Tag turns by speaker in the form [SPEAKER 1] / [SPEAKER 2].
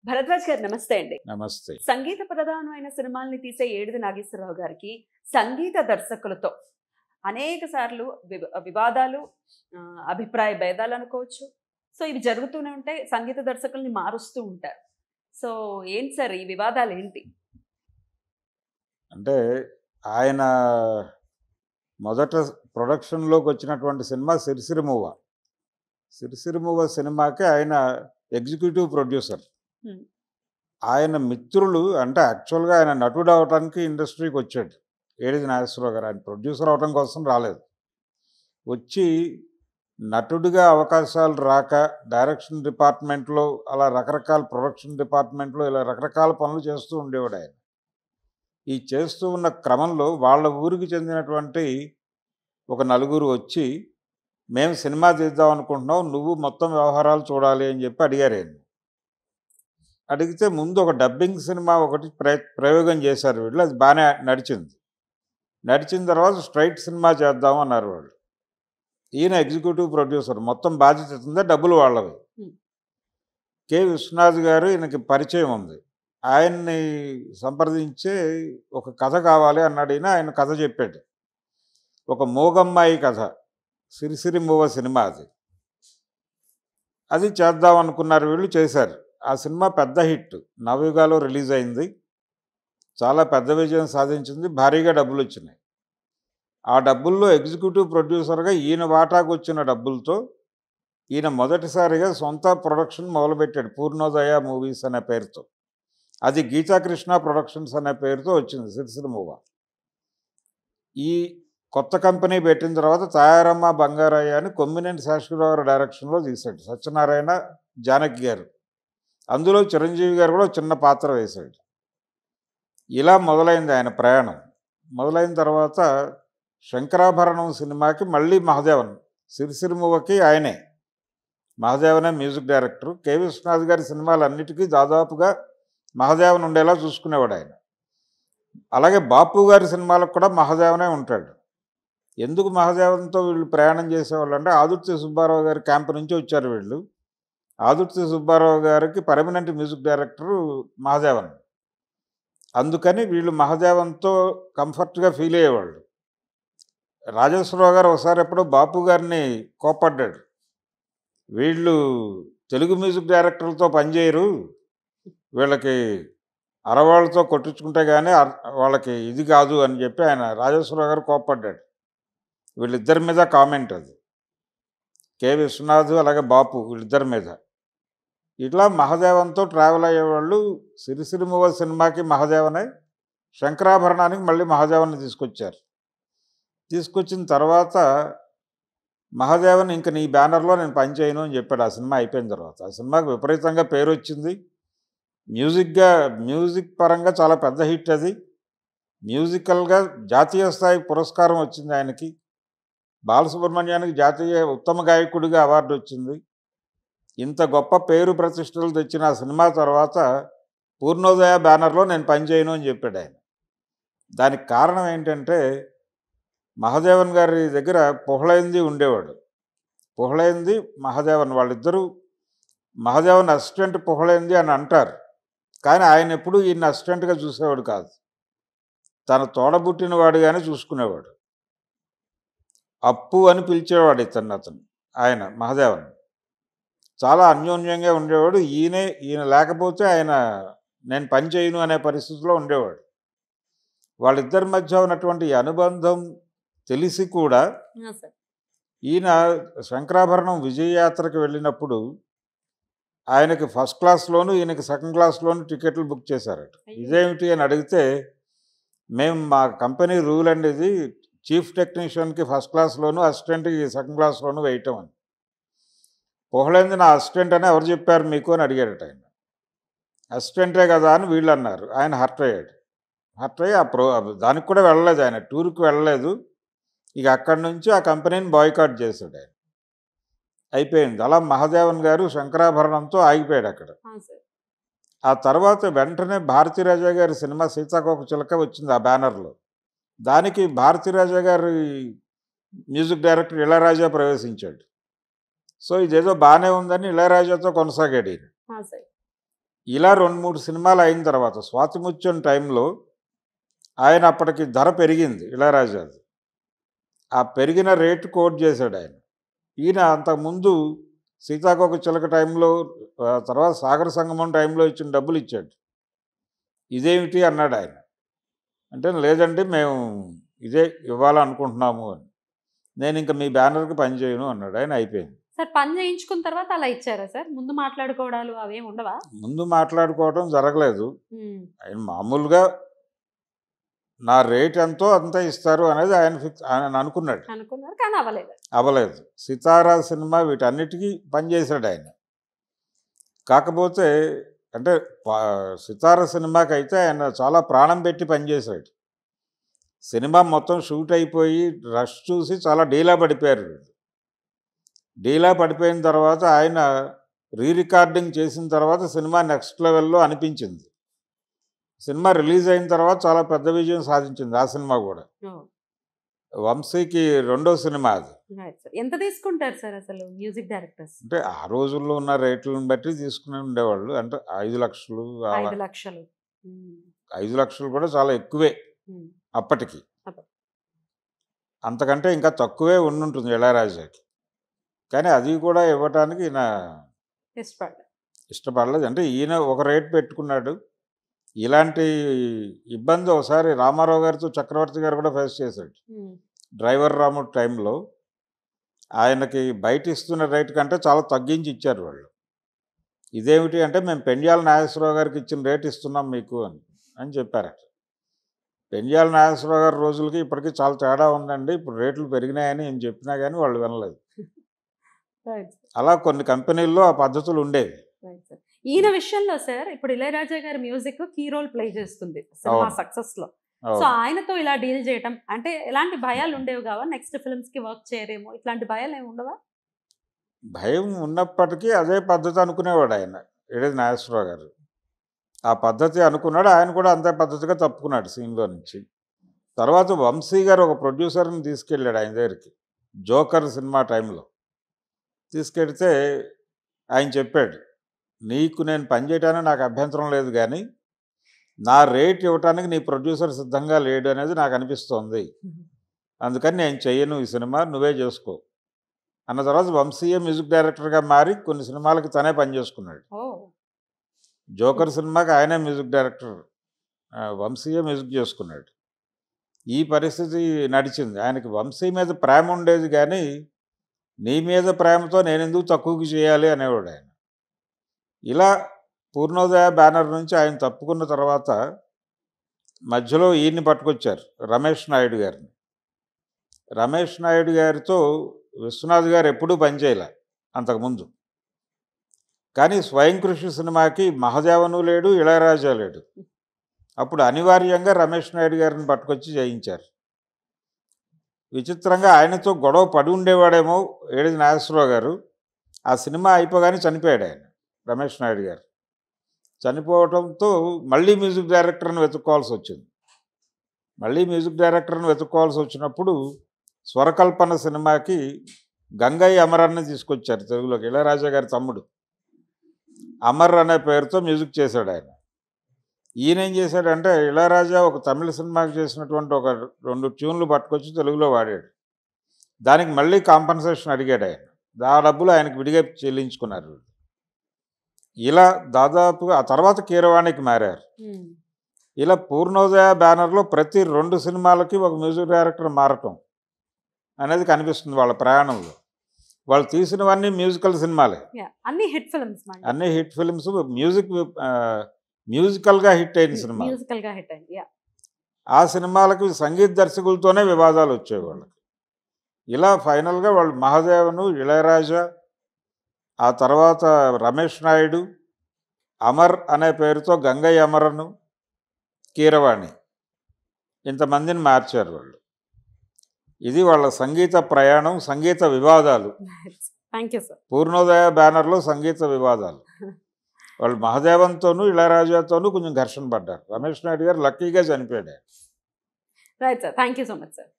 [SPEAKER 1] భరద్వాజ్ గారు నమస్తే అండి
[SPEAKER 2] నమస్తే
[SPEAKER 1] సంగీత ప్రధానమైన సినిమాల్ని తీసే ఏడుది నాగేశ్వరరావు గారికి సంగీత దర్శకులతో అనేక సార్లు వివ- వివాదాలు ఆ, అభిప్రాయ భేదాలు అనుకోవచ్చు సో ఇవి జరుగుతూనే ఉంటాయి సంగీత దర్శకుల్ని మారుస్తూ ఉంటారు సో ఏంటి సార్ ఈ వివాదాలు ఏంటి
[SPEAKER 2] అంటే ఆయన మొదట ప్రొడక్షన్లోకి వచ్చినటువంటి సినిమా సిరిసిరిమువ్వ సిరిసిరిమువ్వ సినిమాకి ఆయన ఎగ్జిక్యూటివ్ ప్రొడ్యూసర్
[SPEAKER 1] Hmm.
[SPEAKER 2] ఆయన మిత్రులు అంటే యాక్చువల్గా ఆయన నటుడు అవడానికి ఇండస్ట్రీకి వచ్చాడు ఏడిది నాగేశ్వరరావు గారు ఆయన ప్రొడ్యూసర్ అవడం కోసం రాలేదు వచ్చి నటుడిగా అవకాశాలు రాక డైరెక్షన్ డిపార్ట్మెంట్లో అలా రకరకాల ప్రొడక్షన్ డిపార్ట్మెంట్లో ఇలా రకరకాల పనులు చేస్తూ ఉండేవాడు ఆయన ఈ చేస్తూ ఉన్న క్రమంలో వాళ్ళ ఊరికి చెందినటువంటి ఒక నలుగురు వచ్చి మేము సినిమా తీద్దాం అనుకుంటున్నాం నువ్వు మొత్తం వ్యవహారాలు చూడాలి అని చెప్పి అడిగారు ఆయన అడిగితే ముందు ఒక డబ్బింగ్ సినిమా ఒకటి ప్ర ప్రయోగం చేశారు వీళ్ళు అది బాగానే నడిచింది నడిచిన తర్వాత స్ట్రైట్ సినిమా చేద్దాం అన్నారు వాళ్ళు ఈయన ఎగ్జిక్యూటివ్ ప్రొడ్యూసర్ మొత్తం బాధ్యత ఉందా డబ్బులు వాళ్ళవి
[SPEAKER 1] Hmm.
[SPEAKER 2] కె విశ్వనాథ్ గారు ఈయనకి పరిచయం ఉంది ఆయన్ని సంప్రదించి ఒక కథ కావాలి అన్నాడు ఈయన ఆయన కథ చెప్పాడు ఒక మోగమ్మాయి కథ సిరిసిరి మూవ సినిమా అది అది చేద్దాం అనుకున్నారు వీళ్ళు చేశారు ఆ సినిమా పెద్ద హిట్ నవయుగాలో రిలీజ్ అయింది చాలా పెద్ద విజయం సాధించింది భారీగా డబ్బులు వచ్చినాయి ఆ డబ్బుల్లో ఎగ్జిక్యూటివ్ ప్రొడ్యూసర్గా ఈయన వాటాకు వచ్చిన డబ్బులతో ఈయన మొదటిసారిగా సొంత ప్రొడక్షన్ మొదలుపెట్టాడు పూర్ణోదయ మూవీస్ అనే పేరుతో అది గీతాకృష్ణ ప్రొడక్షన్స్ అనే పేరుతో వచ్చింది సిరిసిరి మూవ ఈ కొత్త కంపెనీ పెట్టిన తర్వాత తాయారమ్మ బంగారయ్య అని కొమ్మినేని శాశ్వతరావు గారి డైరెక్షన్లో తీశాడు సత్యనారాయణ జానకి గారు అందులో చిరంజీవి గారు కూడా చిన్న పాత్ర వేశాడు ఇలా మొదలైంది ఆయన ప్రయాణం మొదలైన తర్వాత శంకరాభరణం సినిమాకి మళ్ళీ మహదేవన్ సిరిసిరిమువకి ఆయనే మహదేవనే మ్యూజిక్ డైరెక్టర్ కె విశ్వనాథ్ గారి సినిమాలన్నిటికీ దాదాపుగా మహదేవన్ ఉండేలా చూసుకునేవాడు ఆయన అలాగే బాపు గారి సినిమాలకు కూడా మహదేవనే ఉంటాడు ఎందుకు మహదేవన్తో వీళ్ళు ప్రయాణం చేసేవాళ్ళు అంటే ఆదుర్తి సుబ్బారావు గారి క్యాంప్ నుంచి వచ్చారు వీళ్ళు ఆదుర్తి సుబ్బారావు గారికి పర్మనెంట్ మ్యూజిక్ డైరెక్టర్ మహదేవన్ అందుకని వీళ్ళు మహదేవన్తో కంఫర్ట్గా ఫీల్ అయ్యేవాళ్ళు రాజేశ్వరరావు గారు ఒకసారి ఎప్పుడో బాపు గారిని కోప్పడ్డాడు వీళ్ళు తెలుగు మ్యూజిక్ డైరెక్టర్లతో పనిచేయరు వీళ్ళకి అరవాళ్ళతో కొట్టించుకుంటే కానీ అర్- వాళ్ళకి ఇది కాదు అని చెప్పి ఆయన రాజేశ్వరరావు గారు కోప్పడ్డాడు వీళ్ళిద్దరి మీద కామెంట్ అది కె విశ్వనాథ్ అలాగే బాపు వీళ్ళిద్దరి మీద ఇట్లా మహదేవంతో ట్రావెల్ అయ్యేవాళ్ళు సిరిసిరిమువ సినిమాకి మహదేవనే శంకరాభరణానికి మళ్ళీ మహదేవన్ని తీసుకొచ్చారు తీసుకొచ్చిన తర్వాత మహాదేవన్ ఇంక నీ బ్యానర్లో నేను పనిచేయను అని చెప్పాడు ఆ సినిమా అయిపోయిన తర్వాత ఆ సినిమాకి విపరీతంగా పేరు వచ్చింది మ్యూజిక్గా మ్యూజిక్ పరంగా చాలా పెద్ద హిట్ అది మ్యూజికల్గా జాతీయ స్థాయి పురస్కారం వచ్చింది ఆయనకి బాలసుబ్రహ్మణ్యానికి జాతీయ ఉత్తమ గాయకుడిగా అవార్డు వచ్చింది ఇంత గొప్ప పేరు ప్రతిష్టలు తెచ్చిన ఆ సినిమా తర్వాత పూర్ణోదయ బ్యానర్లో నేను పనిచేయను అని చెప్పాడు ఆయన దానికి కారణం ఏంటంటే మహాదేవన్ గారి దగ్గర పొహలైంది ఉండేవాడు పొహలైంది మహాదేవన్ వాళ్ళిద్దరూ మహాదేవన్ అసిస్టెంట్ పొహలైంది అని అంటారు కానీ ఆయన ఎప్పుడూ ఈయన అసిస్టెంట్గా చూసేవాడు కాదు తన తోడబుట్టిన వాడిగానే చూసుకునేవాడు అప్పు అని పిలిచేవాడు ఇతన్ని అతను ఆయన మహాదేవన్ చాలా అన్యోన్యంగా ఉండేవాడు ఈయనే ఈయన లేకపోతే ఆయన నేను పని చేయను అనే పరిస్థితిలో ఉండేవాడు వాళ్ళిద్దరి మధ్య ఉన్నటువంటి ఈ అనుబంధం తెలిసి కూడా
[SPEAKER 1] ఆ, సార్
[SPEAKER 2] ఈయన శంకరాభరణం విజయయాత్రకు వెళ్ళినప్పుడు ఆయనకి ఫస్ట్ క్లాస్లోను ఈయనకి సెకండ్ క్లాస్లోను టికెట్లు బుక్ చేశారట
[SPEAKER 1] అయ్యో.
[SPEAKER 2] ఇదేమిటి అని అడిగితే మేము మా కంపెనీ రూల్ అండి ఇది చీఫ్ టెక్నీషియన్కి ఫస్ట్ క్లాస్లోను అసిస్టెంట్కి సెకండ్ క్లాస్లోను వేయటం అని పొహలేంది నా అసిస్టెంట్ అని ఎవరు చెప్పారు మీకు అని అడిగాడట ఆయన అసిస్టెంటే కదా అని వీళ్ళు అన్నారు ఆయన హర్ట్ అయ్యాడు హర్ట్ అయ్యి ఆ ప్రో దానికి కూడా వెళ్ళలేదు ఆయన టూర్కి వెళ్ళలేదు ఇక అక్కడి నుంచి ఆ కంపెనీని బాయ్కాట్ చేశాడు ఆయన అయిపోయింది అలా మహాదేవన్ గారు శంకరాభరణంతో ఆగిపోయాడు అక్కడ
[SPEAKER 1] ఆ, సార్
[SPEAKER 2] ఆ తర్వాత వెంటనే భారతీరాజా గారి సినిమా సీతాకోక చిలక వచ్చింది ఆ బ్యానర్లో దానికి భారతీరాజా గారి మ్యూజిక్ డైరెక్టర్ ఇళయరాజా ప్రవేశించాడు సో ఇదేదో బాగానే ఉందని ఇళయరాజాతో కొనసాగాడు ఈయన
[SPEAKER 1] ఆ, సార్
[SPEAKER 2] ఇలా రెండు మూడు సినిమాలు అయిన తర్వాత స్వాతిముత్యం టైంలో ఆయన అప్పటికి ధర పెరిగింది ఇళయరాజాది ఆ పెరిగిన రేటు కోట్ చేశాడు ఆయన ఈయన అంతకుముందు సీతాకోక చిలక టైంలో ఆ తర్వాత సాగర సంగమం టైంలో ఇచ్చిన డబ్బులు ఇచ్చాడు ఇదేమిటి అన్నాడు ఆయన అంటే లేదండి మేము ఇదే ఇవ్వాలనుకుంటున్నాము అని నేను ఇంకా మీ బ్యానర్కి పని చేయను అన్నాడు ఆయన అయిపోయింది
[SPEAKER 3] సార్ పని చేయించుకున్న తర్వాత అలా ఇచ్చారా సార్ ముందు మాట్లాడుకోవడాలు అవేం ఉండవా
[SPEAKER 2] ముందు మాట్లాడుకోవడం జరగలేదు
[SPEAKER 3] ఉమ్,
[SPEAKER 2] ఆయన మామూలుగా నా రేట్ ఎంతో అంత ఇస్తారు అనేది ఆయన ఫిక్స్ ఆయన అనుకున్నాడు
[SPEAKER 3] అనుకున్నారు కానీ అవ్వలేదు
[SPEAKER 2] అవ్వలేదు సితారా సినిమా వీటన్నిటికీ పనిచేశాడు ఆయన కాకపోతే అంటే పా- సితారా సినిమాకి అయితే ఆయన చాలా ప్రాణం పెట్టి పనిచేశాడు సినిమా మొత్తం షూట్ అయిపోయి రష్ చూసి చాలా డీలా పడిపోయారు వీళ్ళు. డీలా పడిపోయిన తర్వాత ఆయన రీ రికార్డింగ్ చేసిన తర్వాత సినిమా నెక్స్ట్ లెవెల్లో అనిపించింది సినిమా రిలీజ్ అయిన తర్వాత చాలా పెద్ద విజయం సాధించింది ఆ సినిమా కూడా
[SPEAKER 3] ఓ,
[SPEAKER 2] వంశీకి రెండో సినిమా అది
[SPEAKER 3] right, sir. ఎంత తీసుకుంటారు సార్ అసలు మ్యూజిక్ డైరెక్టర్స్
[SPEAKER 2] అంటే ఆ రోజుల్లో ఉన్న రేట్లను బట్టి తీసుకుని ఉండేవాళ్ళు అంటే ఐదు లక్షలు అలా
[SPEAKER 3] ఐదు లక్షలు ఉమ్,
[SPEAKER 2] ఐదు లక్షలు కూడా చాలా ఎక్కువే
[SPEAKER 3] ఉమ్,
[SPEAKER 2] అప్పటికి
[SPEAKER 3] అప్ప-
[SPEAKER 2] అంతకంటే ఇంకా తక్కువే ఉండుంటుంది ఇళయరాజాకి కానీ అది కూడా ఇవ్వటానికి ఈయన
[SPEAKER 3] ఇష్టపడ్డా
[SPEAKER 2] ఇష్టపడలేదు అంటే ఈయన ఒక రేట్ పెట్టుకున్నాడు ఇలాంటి ఇబ్బంది ఒకసారి రామారావు గారితో చక్రవర్తి గారు కూడా ఫేస్ చేశాడు
[SPEAKER 3] ఉమ్,
[SPEAKER 2] డ్రైవర్ రాముడు టైంలో ఆయనకి బయట ఇస్తున్న రేట్ కంటే చాలా తగ్గించి ఇచ్చారు వాళ్ళు ఇదేమిటి అంటే మేము పెండ్యాల నాగేశ్వరరావు గారికి ఇచ్చిన రేట్ ఇస్తున్నాం మీకు అని అని చెప్పారట పెండ్యాల నాగేశ్వరరావు గారి రోజులకి ఇప్పటికీ చాలా తేడా ఉందండి ఇప్పుడు రేట్లు పెరిగినాయని నేను చెప్పినా కానీ వాళ్ళు వినలేదు
[SPEAKER 3] right, sir.
[SPEAKER 2] అలా కొన్ని కంపెనీల్లో ఆ పద్ధతులు ఉండేవి
[SPEAKER 3] Right, sir. ఈయన విషయంలో సార్ ఇప్పుడు ఇళయరాజా గారి మ్యూజిక్ కీ రోల్ ప్లే చేస్తుంది సినిమా
[SPEAKER 2] అవును.
[SPEAKER 3] సక్సెస్ లో సో
[SPEAKER 2] అవును.
[SPEAKER 3] ఆయనతో ఇలా డీల్ చేయటం అంటే ఎలాంటి భయాలు ఉండేవి కావా నెక్స్ట్ ఫిల్మ్స్ కి వర్క్ చేయరేమో ఇట్లాంటి భయాలు ఏమి ఉండవా
[SPEAKER 2] భయం ఉన్నప్పటికీ అదే పద్ధతి అనుకునేవాడు ఆయన ఏడేది నాగేశ్వరరావు గారు ఆ పద్ధతి అనుకున్నాడు ఆయన కూడా అంతే పద్ధతిగా తప్పుకున్నాడు సీన్లో నుంచి తర్వాత వంశీ గారు ఒక ప్రొడ్యూసర్ని తీసుకెళ్ళాడు ఆయన దగ్గరికి జోకర్ సినిమా టైంలో తీసుకెడితే ఆయన చెప్పాడు నీకు నేను పనిచేయటానికి నాకు అభ్యంతరం లేదు కానీ నా రేట్ ఇవ్వటానికి నీ ప్రొడ్యూసర్ సిద్ధంగా లేడు అనేది నాకు అనిపిస్తోంది అందుకని నేను చెయ్యను ఈ సినిమా నువ్వే చేసుకో అన్న తర్వాత వంశీయ మ్యూజిక్ డైరెక్టర్గా మారి కొన్ని సినిమాలకి తనే పనిచేసుకున్నాడు
[SPEAKER 3] ఓ
[SPEAKER 2] జోకర్ సినిమాకి ఆయనే మ్యూజిక్ డైరెక్టర్ ఆ, వంశీయ మ్యూజిక్ చేసుకున్నాడు ఈ పరిస్థితి నడిచింది ఆయనకి వంశీ మీద ప్రేమ ఉండేది కానీ నీ మీద ప్రేమతో నేను ఎందుకు తక్కువకి చేయాలి అనేవాడు ఆయన ఇలా పూర్ణోదయ బ్యానర్ నుంచి ఆయన తప్పుకున్న తర్వాత మధ్యలో ఈయన్ని పట్టుకొచ్చారు రమేష్ నాయుడు గారిని రమేష్ నాయుడు గారితో విశ్వనాథ్ గారు ఎప్పుడూ పనిచేయలే అంతకుముందు కానీ స్వయం కృషి సినిమాకి మహదేవను లేడు ఇళయరాజా లేడు అప్పుడు అనివార్యంగా రమేష్ నాయుడు గారిని పట్టుకొచ్చి చేయించారు విచిత్రంగా ఆయనతో గొడవ పడి ఉండేవాడేమో ఏడిది నాగేశ్వరరావు గారు ఆ సినిమా అయిపోగానే చనిపోయాడు ఆయన రమేష్ నాయుడు గారు చనిపోవడంతో మళ్ళీ మ్యూజిక్ డైరెక్టర్ని వెతుక్కోవాల్సి వచ్చింది మళ్ళీ మ్యూజిక్ డైరెక్టర్ని వెతుక్కోవాల్సి వచ్చినప్పుడు స్వరకల్పన సినిమాకి గంగయ్య అమరాన్ని తీసుకొచ్చారు తెలుగులోకి ఇళయరాజా గారి తమ్ముడు అమర్ అనే పేరుతో మ్యూజిక్ చేశాడు ఆయన ఈయన ఏం చేశాడంటే ఇళయరాజా ఒక తమిళ సినిమాకి చేసినటువంటి ఒక రెండు ట్యూన్లు పట్టుకొచ్చి తెలుగులో వాడాడు దానికి మళ్ళీ కాంపన్సేషన్ అడిగాడు ఆయన ఆ డబ్బులు ఆయనకు విడిగా చెల్లించుకున్నారు ఇలా దాదాపుగా ఆ తర్వాత కీరవాణికి మారారు
[SPEAKER 3] ఉమ్,
[SPEAKER 2] ఇలా పూర్ణోదయ బ్యానర్లో ప్రతి రెండు సినిమాలకి ఒక మ్యూజిక్ డైరెక్టర్ మారటం అనేది కనిపిస్తుంది వాళ్ళ ప్రయాణంలో వాళ్ళు తీసినవన్నీ మ్యూజికల్ సినిమాలే
[SPEAKER 3] yeah. అన్ని హిట్ ఫిల్మ్స్
[SPEAKER 2] అన్ని హిట్ ఫిల్మ్స్ మ్యూజిక్ ఆ, మ్యూజికల్గా హిట్ అయిన సినిమా
[SPEAKER 3] మ్యూజికల్ గా హిట్ అయింది yeah.
[SPEAKER 2] ఆ సినిమాలకు సంగీత దర్శకులతోనే వివాదాలు వచ్చాయి వాళ్ళకి ఇలా ఫైనల్గా వాళ్ళు మహాదేవను ఇళయరాజా ఆ తర్వాత రమేష్ నాయుడు అమర్ అనే పేరుతో గంగయ్య అమరను కీరవాణి ఇంతమందిని మార్చారు వాళ్ళు ఇది వాళ్ళ సంగీత ప్రయాణం సంగీత వివాదాలు
[SPEAKER 3] థ్యాంక్ యూ సార్
[SPEAKER 2] పూర్ణోదయ బ్యానర్లో సంగీత వివాదాలు వాళ్ళు మహదేవంతోనూ ఇళయరాజాతోనూ కొంచెం ఘర్షణ పడ్డారు రమేష్ నాయుడు గారు లక్కీగా చనిపోయాడు
[SPEAKER 3] right sir thank you so much sir